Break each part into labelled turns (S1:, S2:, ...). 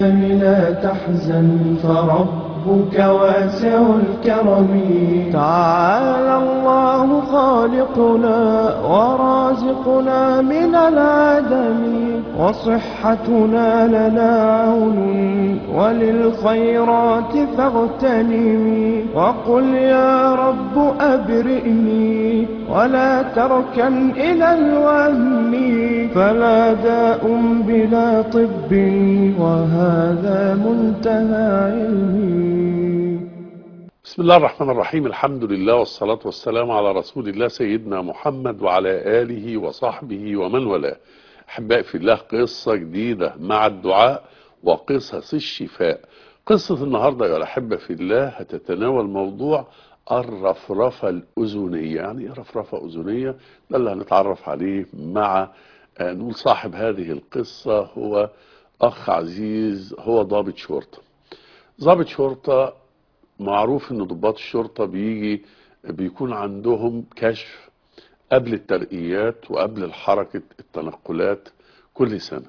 S1: لا تحزن فربك واسع الكرم تعالى الله خالقنا ورازقنا من العدم وصحتنا لنا عون وللخيرات فاغتنمي وقل يا رب أبرئني ولا تركن إلى الوهم فلا داء بلا طب وهذا منتهى علمي
S2: بسم الله الرحمن الرحيم الحمد لله والصلاة والسلام على رسول الله سيدنا محمد وعلى آله وصحبه ومن والاه أحبائي في الله قصة جديدة مع الدعاء وقصص الشفاء قصة النهاردة يا الأحبة في الله هتتناول موضوع الرفرفة الأذنية يعني إيه رفرفة أذنية ده اللي هنتعرف عليه مع آه، نقول صاحب هذه القصة هو أخ عزيز هو ضابط شرطة ضابط شرطة معروف ان ضباط الشرطة بيجي بيكون عندهم كشف قبل الترقيات وقبل الحركة التنقلات كل سنة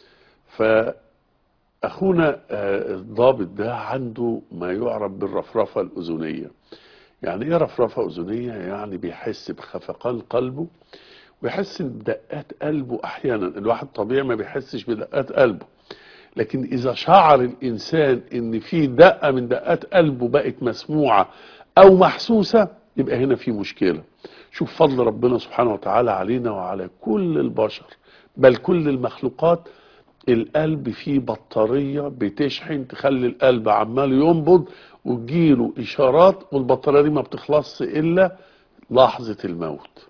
S2: فأخونا آه، الضابط ده عنده ما يعرف بالرفرفة الأذنية يعني ايه رفرفة أذنية يعني بيحس بخفقان قلبه ويحس بدقات قلبه أحيانا الواحد طبيعي ما بيحسش بدقات قلبه لكن إذا شعر الإنسان إن في دقة من دقات قلبه بقت مسموعة أو محسوسة يبقى هنا في مشكلة شوف فضل ربنا سبحانه وتعالى علينا وعلى كل البشر بل كل المخلوقات القلب فيه بطارية بتشحن تخلي القلب عمال ينبض وتجيله إشارات والبطارية دي ما بتخلصش إلا لحظة الموت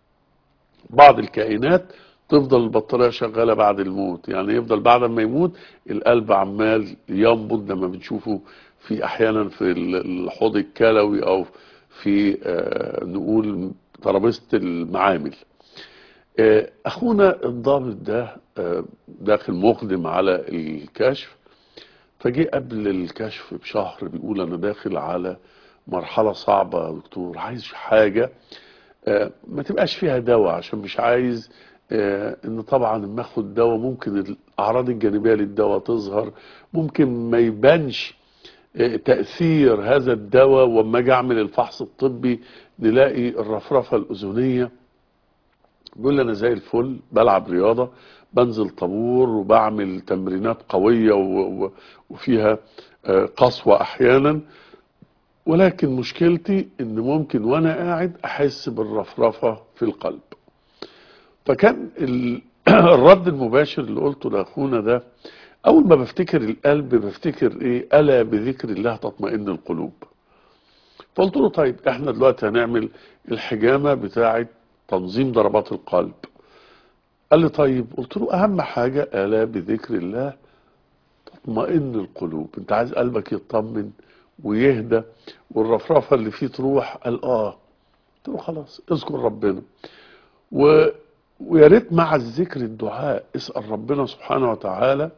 S2: بعض الكائنات تفضل البطارية شغالة بعد الموت يعني يفضل بعد ما يموت القلب عمال ينبض لما بنشوفه في احيانا في الحوض الكلوي او في آه، نقول ترابيزة المعامل آه، اخونا الضابط ده آه، داخل مقدم على الكشف فجه قبل الكشف بشهر بيقول انا داخل على مرحلة صعبة يا دكتور عايز حاجة آه، ما تبقاش فيها دواء عشان مش عايز آه، ان طبعا لما اخد دواء ممكن الاعراض الجانبيه للدواء تظهر ممكن ما يبانش آه، تاثير هذا الدواء واما اجي اعمل الفحص الطبي نلاقي الرفرفه الاذنيه بيقول لي انا زي الفل بلعب رياضه بنزل طابور وبعمل تمرينات قويه و- و- وفيها آه، قسوه احيانا ولكن مشكلتي ان ممكن وانا قاعد احس بالرفرفه في القلب فكان ال- الرد المباشر اللي قلته لاخونا ده اول ما بفتكر القلب بفتكر ايه الا بذكر الله تطمئن القلوب فقلت له طيب احنا دلوقتي هنعمل الحجامه بتاعه تنظيم ضربات القلب قال لي طيب قلت له اهم حاجه الا بذكر الله تطمئن القلوب انت عايز قلبك يطمن ويهدى والرفرفه اللي فيه تروح قال اه قلت له خلاص اذكر ربنا و... ويا ريت مع الذكر الدعاء اسال ربنا سبحانه وتعالى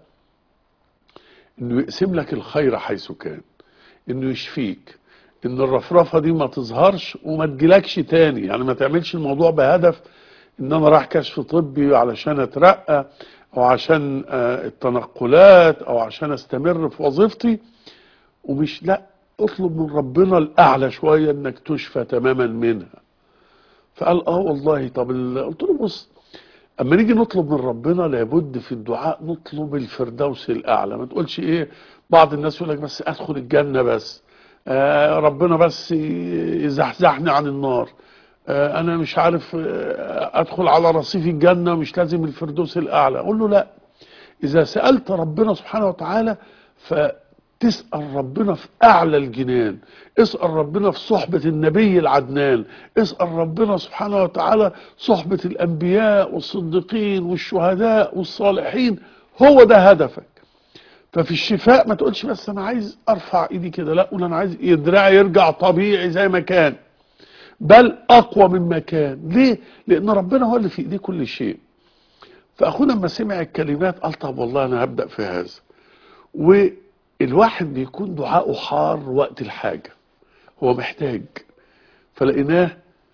S2: انه يقسم لك الخير حيث كان انه يشفيك ان الرفرفه دي ما تظهرش وما تجيلكش تاني يعني ما تعملش الموضوع بهدف ان انا رايح كشف طبي علشان اترقى او عشان آه، التنقلات او عشان استمر في وظيفتي ومش لا اطلب من ربنا الاعلى شويه انك تشفى تماما منها فقال اه والله طب ال- قلت له بص اما نيجي نطلب من ربنا لابد في الدعاء نطلب الفردوس الاعلى ما تقولش ايه بعض الناس يقول لك بس ادخل الجنه بس آه ربنا بس ي- يزحزحني عن النار آه انا مش عارف آه ادخل على رصيف الجنه مش لازم الفردوس الاعلى اقول له لا اذا سالت ربنا سبحانه وتعالى فتسال ربنا في اعلى الجنان اسال ربنا في صحبه النبي العدنان اسال ربنا سبحانه وتعالى صحبه الانبياء والصديقين والشهداء والصالحين هو ده هدفك ففي الشفاء ما تقولش بس انا عايز ارفع ايدي كده لا قول انا عايز دراعي يرجع طبيعي زي ما كان بل اقوى مما كان ليه لان ربنا هو اللي في ايديه كل شيء فاخونا لما سمع الكلمات قال طب والله انا هبدا في هذا والواحد بيكون دعاءه حار وقت الحاجه هو محتاج فلقيناه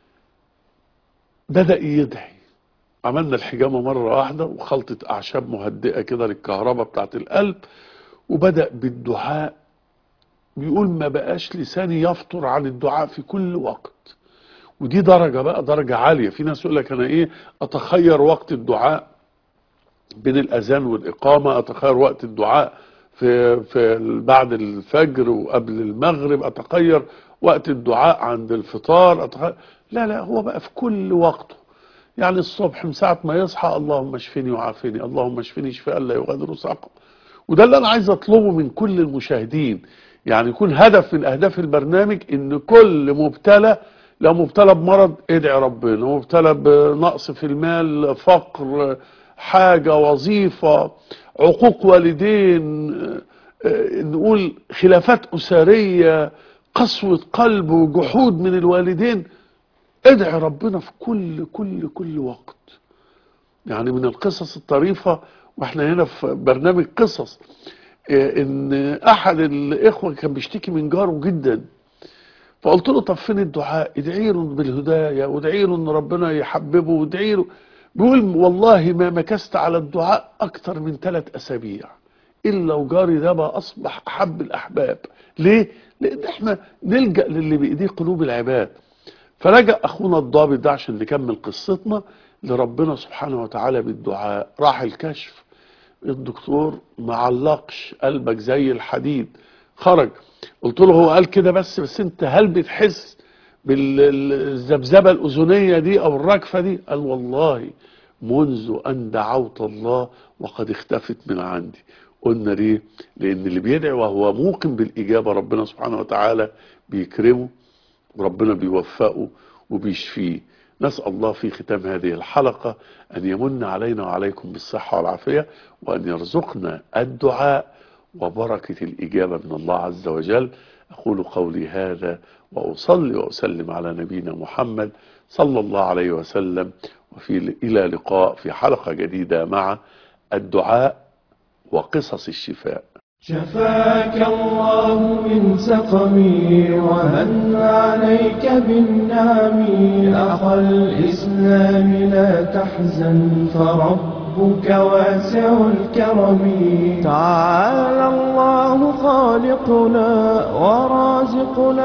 S2: بدا يدعي عملنا الحجامه مره واحده وخلطه اعشاب مهدئه كده للكهرباء بتاعت القلب وبدأ بالدعاء بيقول ما بقاش لساني يفطر عن الدعاء في كل وقت ودي درجة بقى درجة عالية في ناس يقول لك أنا إيه أتخير وقت الدعاء بين الأذان والإقامة أتخير وقت الدعاء في في بعد الفجر وقبل المغرب أتخير وقت الدعاء عند الفطار أتخير لا لا هو بقى في كل وقته يعني الصبح من ساعة ما يصحى اللهم اشفني وعافني اللهم اشفني شفاء لا يغادر سقم وده اللي أنا عايز أطلبه من كل المشاهدين يعني يكون هدف من أهداف البرنامج إن كل مبتلى لو مبتلى بمرض ادعي ربنا مبتلى بنقص في المال فقر حاجة وظيفة عقوق والدين آه، نقول خلافات أسرية قسوة قلب وجحود من الوالدين ادعي ربنا في كل كل كل وقت يعني من القصص الطريفة واحنا هنا في برنامج قصص آه، ان احد الاخوة كان بيشتكي من جاره جدا فقلت له طب فين الدعاء ادعي له بالهداية وادعي له ان ربنا يحببه وادعي له بيقول والله ما مكست على الدعاء اكتر من ثلاث اسابيع الا وجاري ده بقى اصبح احب الاحباب ليه لان احنا نلجأ للي بايديه قلوب العباد فلجأ اخونا الضابط ده عشان نكمل قصتنا لربنا سبحانه وتعالى بالدعاء راح الكشف الدكتور معلقش قلبك زي الحديد خرج قلت له هو قال كده بس بس انت هل بتحس بالذبذبه الاذنيه دي او الرجفه دي قال والله منذ ان دعوت الله وقد اختفت من عندي قلنا ليه لان اللي بيدعي وهو موقن بالاجابه ربنا سبحانه وتعالى بيكرمه وربنا بيوفقه وبيشفيه نسأل الله في ختام هذه الحلقة أن يمن علينا وعليكم بالصحة والعافية وأن يرزقنا الدعاء وبركة الإجابة من الله عز وجل أقول قولي هذا وأصلي وأسلم على نبينا محمد صلى الله عليه وسلم وفي إلى لقاء في حلقة جديدة مع الدعاء وقصص الشفاء
S1: شفاك الله من سقمي ومن عليك بالنعم أخ الإسلام لا تحزن فربك واسع الكرم تعالى الله خالقنا ورازقنا